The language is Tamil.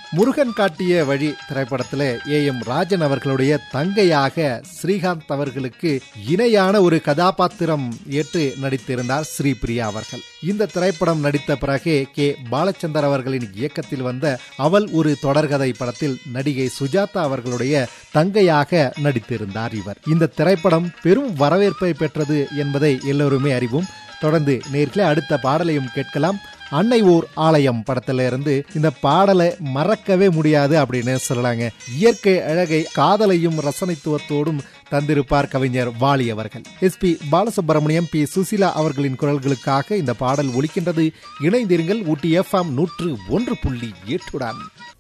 முருகன் காட்டிய வழி திரைப்படத்துல ஏ எம் ராஜன் அவர்களுடைய தங்கையாக ஸ்ரீகாந்த் அவர்களுக்கு இணையான ஒரு கதாபாத்திரம் ஏற்று நடித்திருந்தார் ஸ்ரீபிரியா அவர்கள் இந்த திரைப்படம் நடித்த பிறகு கே பாலச்சந்தர் அவர்களின் இயக்கத்தில் வந்த அவள் ஒரு தொடர்கதை படத்தில் நடிகை சுஜாதா அவர்களுடைய தங்கையாக நடித்திருந்தார் இவர் இந்த திரைப்படம் பெரும் வரவேற்பை பெற்றது என்பதை எல்லோருமே அறிவோம் தொடர்ந்து நேர்களே அடுத்த பாடலையும் கேட்கலாம் அன்னை ஓர் ஆலயம் படத்துல இருந்து இந்த பாடலை மறக்கவே முடியாது அப்படின்னு சொல்லலாங்க இயற்கை அழகை காதலையும் ரசனைத்துவத்தோடும் தந்திருப்பார் கவிஞர் வாலி அவர்கள் S P Balasubrahmanyam P Susheela அவர்களின் குரல்களுக்காக இந்த பாடல் ஒலிக்கின்றது இணைந்திருங்கள் ஊட்டி எஃப்எம் நூற்று ஒன்று புள்ளி எட்டுடன்